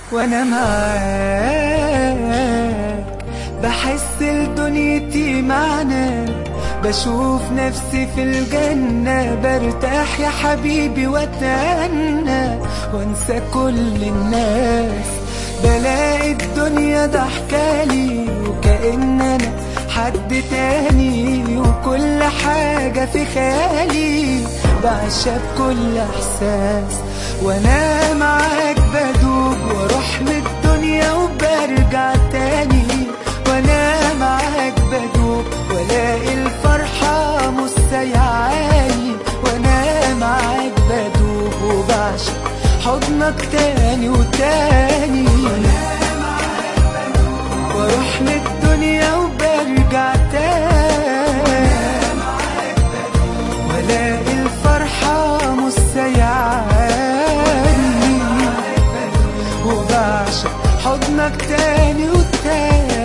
وانا معاك بحس لدنيتي معنى بشوف نفسي في الجنة برتاح يا حبيبي واتأنى وانسى كل الناس بلاقي الدنيا ضحكالي وكأن انا حد تاني وكل حاجة في خيالي بعشق بكل احساس وانا معاك بدوب واروح من الدنيا وبرجع تاني وانا معاك بدوب والاقي الفرحة مش سايعاني وانا معاك بدوب وبعشق حضنك تاني وتاني واروح من الدنيا وبرجع تاني والاقي الفرحة مش سايعاني وبعشق حضنك تاني وتاني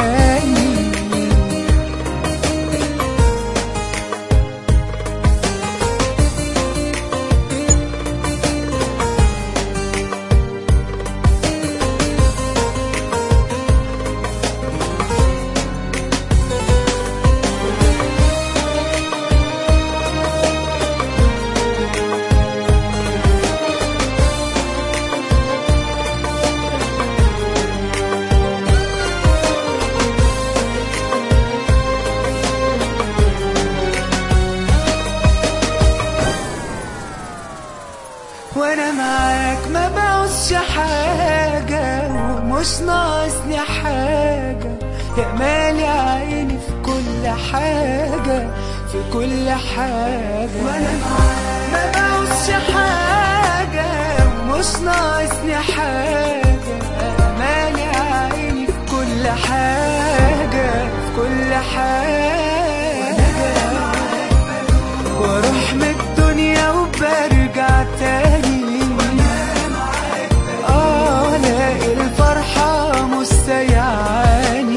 وانا معاك ما بعوزش حاجة ومش ناقصني حاجة يا مالي عيني في كل حاجة في كل حاجة وانا معاك ما بعوزش حاجة ومش ناقصني حاجة يا مالي عيني في كل حاجة في كل حاجة واروح من الدنيا وبرجع تاني اه الاقي الفرحة مش سايعاني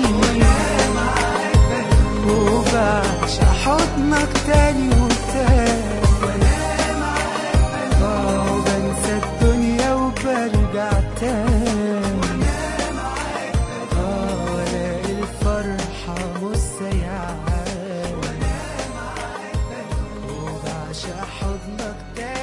وبعشق حضنك تاني وتاني اه وبنسى الدنيا وبرجع تاني اه والاقي الفرحة مش سايعاني وبعشق حضنك تاني